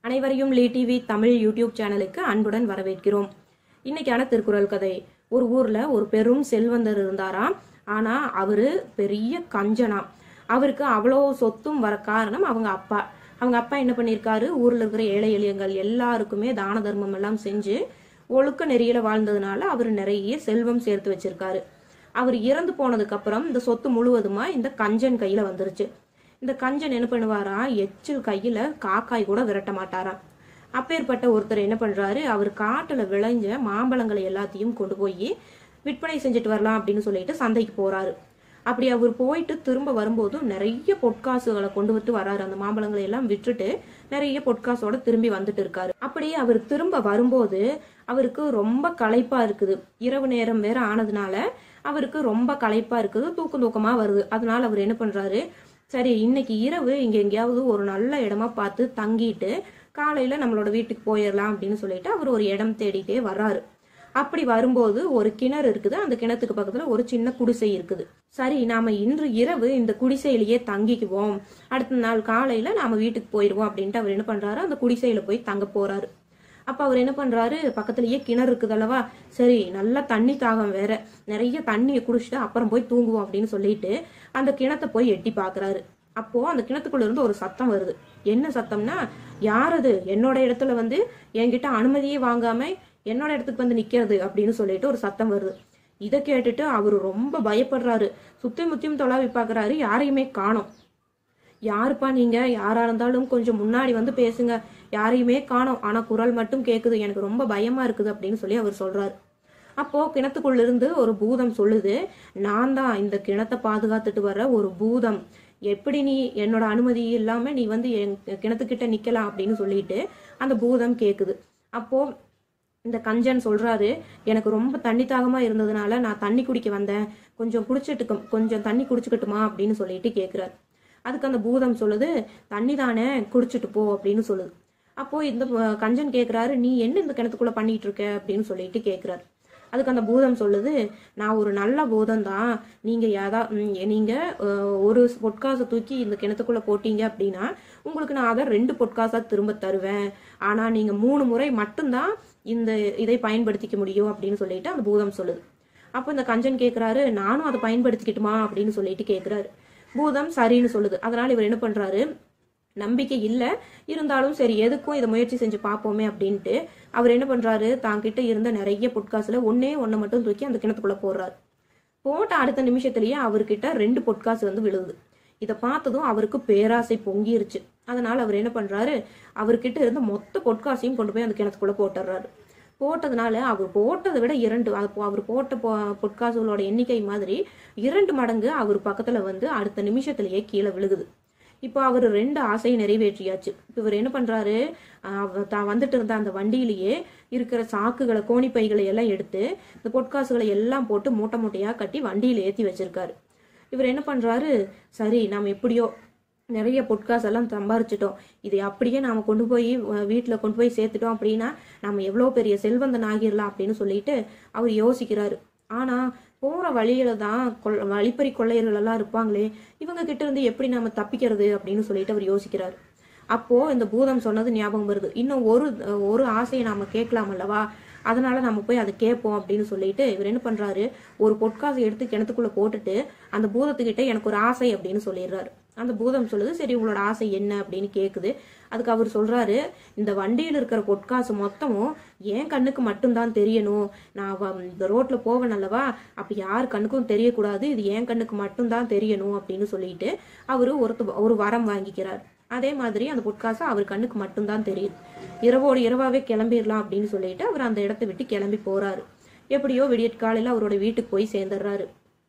அனைவரையும் லீ TV Tamil YouTube சேனலுக்கு அன்புடன் வரவேற்கிறோம் இன்னைக்கான திருக்குறள் கதை ஒரு ஊர்ல ஒரு பெரும் செல்வந்தர் இருந்தாராம் ஆனா அவரு பெரிய கஞ்சனாம் அவருக்கு அவ்வளோ சொத்தும் வர காரணம் அவங்க அப்பா அவங்க அப்பா என்ன பண்ணியிருக்காரு ஊர்ல இருக்கிற ஏழை எளியங்கள் எல்லாருக்குமே தான தர்மம் எல்லாம் செஞ்சு ஒழுக்க நெறியில வாழ்ந்ததுனால அவர் நிறைய செல்வம் சேர்த்து வச்சிருக்காரு அவர் இறந்து போனதுக்கு அப்புறம் இந்த சொத்து முழுவதுமா இந்த கஞ்சன் கையில வந்துருச்சு இந்த கஞ்சன் என்ன பண்ணுவாரா எச்சில் கையில காக்காய் கூட விரட்ட மாட்டாராம் அப்பேற்பட்ட ஒருத்தர் என்ன பண்றாரு அவர் காட்டுல விளைஞ்ச மாம்பழங்களை எல்லாத்தையும் கொண்டு போய் விற்பனை செஞ்சுட்டு வரலாம் அப்படின்னு சொல்லிட்டு சந்தைக்கு போறாரு அப்படி அவர் போயிட்டு திரும்ப வரும்போது நிறைய பொற்காசுகளை கொண்டு வந்து வராரு அந்த மாம்பழங்களை எல்லாம் விற்றுட்டு நிறைய பொற்காசோட திரும்பி வந்துட்டு இருக்காரு அப்படி அவர் திரும்ப வரும்போது அவருக்கு ரொம்ப களைப்பா இருக்குது இரவு நேரம் வேற ஆனதுனால அவருக்கு ரொம்ப களைப்பா இருக்குது தூக்கம் தூக்கமா வருது அதனால அவர் என்ன பண்றாரு சரி இன்னைக்கு இரவு இங்க எங்கேயாவது ஒரு நல்ல இடமா பார்த்து தங்கிட்டு காலையில நம்மளோட வீட்டுக்கு போயிடலாம் அப்படின்னு சொல்லிட்டு அவர் ஒரு இடம் தேடிட்டே வர்றாரு அப்படி வரும்போது ஒரு கிணறு இருக்குது அந்த கிணத்துக்கு பக்கத்துல ஒரு சின்ன குடிசை இருக்குது சரி நாம இன்று இரவு இந்த குடிசையிலேயே தங்கிக்குவோம் அடுத்த நாள் காலையில நாம வீட்டுக்கு போயிடுவோம் அப்படின்ட்டு அவர் என்ன பண்றாரு அந்த குடிசையில போய் தங்க போறாரு அப்ப அவர் என்ன பண்றாரு பக்கத்துலயே கிணறு இருக்குது அல்லவா சரி நல்லா தண்ணி தாகம் வேற நிறைய தண்ணியை குடிச்சிட்டு அப்புறம் போய் தூங்குவோம் அப்படின்னு சொல்லிட்டு அந்த கிணத்தை போய் எட்டி பாக்குறாரு அப்போ அந்த கிணத்துக்குள்ள இருந்து ஒரு சத்தம் வருது என்ன சத்தம்னா யார் அது என்னோட இடத்துல வந்து என்கிட்ட அனுமதியே வாங்காம என்னோட இடத்துக்கு வந்து நிக்கிறது அப்படின்னு சொல்லிட்டு ஒரு சத்தம் வருது இதை கேட்டுட்டு அவரு ரொம்ப பயப்படுறாரு சுத்தி முத்தியும் தொலாவி பாக்குறாரு யாரையுமே காணோம் யாருப்பா நீங்க யாரா இருந்தாலும் கொஞ்சம் முன்னாடி வந்து பேசுங்க யாரையுமே காணோம் ஆனா குரல் மட்டும் கேக்குது எனக்கு ரொம்ப பயமா இருக்குது அப்படின்னு சொல்லி அவர் சொல்றாரு அப்போ கிணத்துக்குள்ள இருந்து ஒரு பூதம் சொல்லுது நான் தான் இந்த கிணத்தை பாதுகாத்துட்டு வர்ற ஒரு பூதம் எப்படி நீ என்னோட அனுமதி இல்லாம நீ வந்து என் கிணத்துக்கிட்ட நிக்கலாம் அப்படின்னு சொல்லிட்டு அந்த பூதம் கேக்குது அப்போ இந்த கஞ்சன் சொல்றாரு எனக்கு ரொம்ப தண்ணி தாகமா இருந்ததுனால நான் தண்ணி குடிக்க வந்தேன் கொஞ்சம் குடிச்சிட்டு கொஞ்சம் தண்ணி குடிச்சுக்கட்டுமா அப்படின்னு சொல்லிட்டு கேக்குறாரு அதுக்கு அந்த பூதம் சொல்லுது தண்ணி தானே குடிச்சிட்டு போ அப்படின்னு சொல்லுது அப்போ இந்த அஹ், கஞ்சன் கேக்குறாரு நீ என்ன இந்த கிணத்துக்குள்ள பண்ணிட்டு இருக்க அப்படின்னு சொல்லிட்டு கேக்குறாரு அதுக்கு அந்த பூதம் சொல்லுது நான் ஒரு நல்ல பூதம் தான் நீங்க யாதா ம், நீங்க அஹ், ஒரு பொட்காசை தூக்கி இந்த கிணத்துக்குள்ள போட்டீங்க அப்படின்னா உங்களுக்கு நான் அதை ரெண்டு பொட்காசா திரும்ப தருவேன் ஆனா நீங்க மூணு முறை மட்டும்தான் இந்த இதை பயன்படுத்திக்க முடியும் அப்படின்னு சொல்லிட்டு அந்த பூதம் சொல்லுது அப்போ இந்த கஞ்சன் கேக்குறாரு நானும் அதை பயன்படுத்திக்கிட்டுமா அப்படின்னு சொல்லிட்டு கேக்குறாரு பூதம் சரின்னு சொல்லுது அதனால இவர் என்ன பண்றாரு நம்பிக்கை இல்ல இருந்தாலும் சரி எதுக்கும் இதை முயற்சி செஞ்சு பார்ப்போமே அப்படின்ட்டு அவர் என்ன பண்றாரு தாங்கிட்ட இருந்த நிறைய பொட்காசுல ஒன்னே ஒன்னை மட்டும் தூக்கி அந்த கிணத்துக்குள்ள போடுறாரு போட்ட அடுத்த நிமிஷத்திலேயே அவர்கிட்ட ரெண்டு பொட்காசு வந்து விழுகுது இதை பார்த்ததும் அவருக்கு பேராசை பொங்கிருச்சு அதனால அவர் என்ன பண்றாரு அவர்கிட்ட இருந்த மொத்த பொட்காசையும் கொண்டு போய் அந்த கிணத்துக்குள்ள போட்டுறாரு போட்டதுனால அவர் போட்டதை விட இரண்டு அப்போ அவர் போட்ட பொ- பொட்காசுகளோட எண்ணிக்கை மாதிரி இரண்டு மடங்கு அவர் பக்கத்துல வந்து அடுத்த நிமிஷத்திலேயே கீழே விழுகுது இப்போ அவர் ரெண்டு ஆசையை நிறைவேற்றியாச்சு இப்போ இவர் என்ன பண்றாரு ஆஹ் தான் வந்துட்டு இருந்த அந்த வண்டியிலேயே இருக்கிற சாக்குகளை கோணிப்பைகளை எல்லாம் எடுத்து இந்த பொட்காசுகளை எல்லாம் போட்டு மூட்டை மூட்டையா கட்டி வண்டியில ஏத்தி வச்சிருக்காரு இவர் என்ன பண்றாரு சரி நாம எப்படியோ நிறைய பொட்காசு எல்லாம் சம்பாரிச்சிட்டோம் இதை அப்படியே நாம கொண்டு போய் அஹ், வீட்டுல கொண்டு போய் சேர்த்துட்டோம் அப்படின்னா நம்ம எவ்வளவு பெரிய செல்வந்தன் ஆகிடலாம் அப்படின்னு சொல்லிட்டு அவர் யோசிக்கிறாரு ஆனா போற வழியில தான் கொள் வழிப்பறி கொள்ளையர்கள் எல்லாம் இருப்பாங்களே இவங்க கிட்ட இருந்து எப்படி நாம தப்பிக்கிறது அப்படின்னு சொல்லிட்டு அவர் யோசிக்கிறாரு அப்போ இந்த பூதம் சொன்னது ஞாபகம் வருது இன்னும் ஒரு ஒரு ஆசையை நாம கேட்கலாம் அல்லவா அதனால நம்ம போய் அதை கேட்போம் அப்படின்னு சொல்லிட்டு இவர் என்ன பண்றாரு ஒரு பொட்காசை எடுத்து கிணத்துக்குள்ள போட்டுட்டு அந்த பூதத்துக்கிட்ட எனக்கு ஒரு ஆசை அப்படின்னு சொல்லிடுறாரு அந்த பூதம் சொல்லுது சரி உங்களோட ஆசை என்ன அப்படின்னு கேக்குது அதுக்கு அவர் சொல்றாரு இந்த வண்டியில் இருக்கிற பொட்காசு மொத்தமும் என் கண்ணுக்கு மட்டும்தான் தெரியணும் நான் வ- இந்த ரோட்ல போவேன் அல்லவா அப்படி யார் கண்ணுக்கும் தெரியக்கூடாது இது என் கண்ணுக்கு மட்டும்தான் தெரியணும் அப்படின்னு சொல்லிட்டு அவரு ஒரு ஒரு வரம் வாங்கிக்கிறார் அதே மாதிரி அந்த பொட்காசு அவர் கண்ணுக்கு மட்டும்தான் தெரியுது இரவோடு இரவாவே கிளம்பிடலாம் அப்படின்னு சொல்லிட்டு அவர் அந்த இடத்தை விட்டு கிளம்பி போறாரு எப்படியோ விடியற் காலையில அவரோட வீட்டுக்கு போய் சேர்ந்துடுறாரு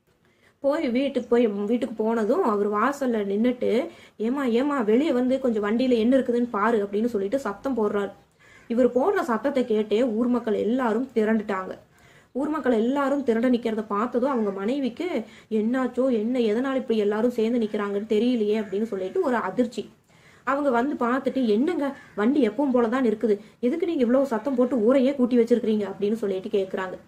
போய் வீட்டுக்கு போய் வீட்டுக்கு போனதும் அவர் வாசல்ல நின்னுட்டு ஏமா ஏமா வெளியே வந்து கொஞ்சம் வண்டியில என்ன இருக்குதுன்னு பாரு அப்படின்னு சொல்லிட்டு சத்தம் போடுறாரு இவர் போடுற சத்தத்தை கேட்டே ஊர் மக்கள் எல்லாரும் திரண்டுட்டாங்க ஊர் மக்கள் எல்லாரும் திரண்டு நிக்கிறத பார்த்ததும் அவங்க மனைவிக்கு என்னாச்சோ என்ன எதனால இப்படி எல்லாரும் சேர்ந்து நிக்கிறாங்கன்னு தெரியலையே அப்படின்னு சொல்லிட்டு ஒரு அதிர்ச்சி அவங்க வந்து பார்த்துட்டு என்னங்க வண்டி எப்பவும் போலதான் இருக்குது எதுக்கு நீங்க இவ்வளவு சத்தம் போட்டு ஊரையே கூட்டி வச்சிருக்கீங்க அப்படின்னு சொல்லிட்டு கேக்குறாங்க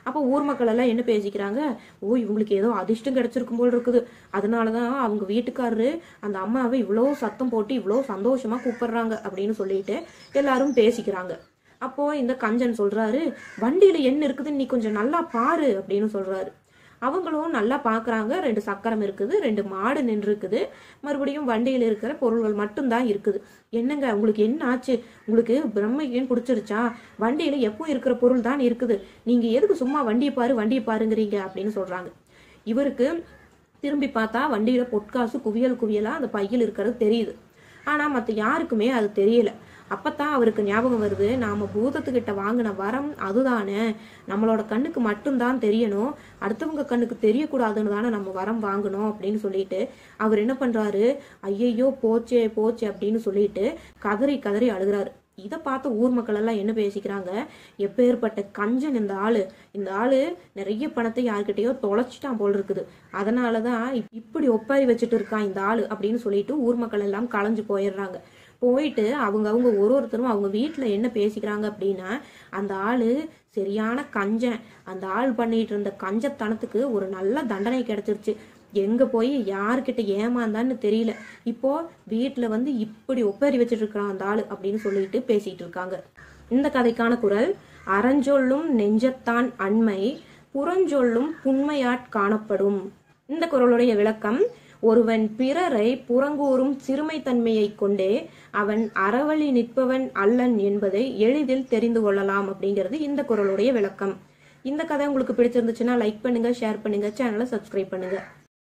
அப்போ ஊர் மக்கள் எல்லாம் என்ன பேசிக்கிறாங்க ஓ இவங்களுக்கு ஏதோ அதிர்ஷ்டம் கிடைச்சிருக்கும் போல் இருக்குது அதனாலதான் அவங்க வீட்டுக்காரரு அந்த அம்மாவை இவ்வளோ சத்தம் போட்டு இவ்வளோ சந்தோஷமா கூப்பிடுறாங்க அப்படின்னு சொல்லிட்டு எல்லாரும் பேசிக்கிறாங்க அப்போ இந்த கஞ்சன் சொல்றாரு வண்டியில என்ன இருக்குதுன்னு நீ கொஞ்சம் நல்லா பாரு அப்படின்னு சொல்றாரு அவங்களும் நல்லா பார்க்கறாங்க ரெண்டு சக்கரம் இருக்குது ரெண்டு மாடு நின்று இருக்குது மறுபடியும் வண்டியில் இருக்கிற பொருள்கள் மட்டும்தான் இருக்குது என்னங்க உங்களுக்கு என்ன ஆச்சு உங்களுக்கு பிரம்மைக்கு பிடிச்சிருச்சா வண்டியில எப்போ இருக்கிற பொருள் தான் இருக்குது நீங்க எதுக்கு சும்மா வண்டியை பாரு வண்டியை பாருங்கிறீங்க அப்படின்னு சொல்றாங்க இவருக்கு திரும்பி பார்த்தா வண்டியில பொட்காசு குவியல் குவியலா அந்த பையில் இருக்கிறது தெரியுது ஆனா மத்த யாருக்குமே அது தெரியல அப்பதான் அவருக்கு ஞாபகம் வருது நாம பூதத்துக்கிட்ட வாங்கின வரம் அதுதானே நம்மளோட கண்ணுக்கு மட்டும்தான் தெரியணும் அடுத்தவங்க கண்ணுக்கு தெரியக்கூடாதுன்னு தானே நம்ம வரம் வாங்கணும் அப்படின்னு சொல்லிட்டு அவர் என்ன பண்றாரு ஐயையோ போச்சே போச்சே அப்படின்னு சொல்லிட்டு கதறி கதறி அழுகிறாரு இதை பார்த்த ஊர் மக்கள் எல்லாம் என்ன பேசிக்கிறாங்க எப்பேற்பட்ட கஞ்சன் இந்த ஆளு இந்த ஆளு நிறைய பணத்தை யார்கிட்டயோ தொலைச்சிட்டான் போல் இருக்குது அதனாலதான் இப்- இப்படி ஒப்பாரி வச்சுட்டு இருக்கான் இந்த ஆளு அப்படின்னு சொல்லிட்டு ஊர் மக்கள் எல்லாம் களைஞ்சு போயிடுறாங்க போயிட்டு அவங்க அவங்க ஒரு ஒருத்தரும் அவங்க வீட்டில் என்ன பேசிக்கிறாங்க அப்படின்னா அந்த ஆளு சரியான கஞ்சன் அந்த ஆள் பண்ணிட்டு இருந்த கஞ்சத்தனத்துக்கு ஒரு நல்ல தண்டனை கிடைச்சிருச்சு எங்க போய் யார்கிட்ட ஏமாந்தான்னு தெரியல இப்போ வீட்டில் வந்து இப்படி ஒப்பேரி வச்சுட்டு இருக்கிறான் அந்த ஆளு அப்படின்னு சொல்லிட்டு பேசிட்டு இருக்காங்க இந்த கதைக்கான குரல் அறஞ்சொல்லும் நெஞ்சத்தான் அண்மை புறஞ்சொல்லும் புண்மையாட் காணப்படும் இந்த குரலுடைய விளக்கம் ஒருவன் பிறரை புறங்கூறும் சிறுமைத்தன்மையைக் கொண்டே அவன் அறவழி நிற்பவன் அல்லன் என்பதை எளிதில் தெரிந்து கொள்ளலாம் அப்படிங்கிறது இந்த குரலுடைய விளக்கம் இந்த கதை உங்களுக்கு பிடிச்சிருந்துச்சுன்னா லைக் பண்ணுங்க ஷேர் பண்ணுங்க சேனலை சப்ஸ்கிரைப் பண்ணுங்க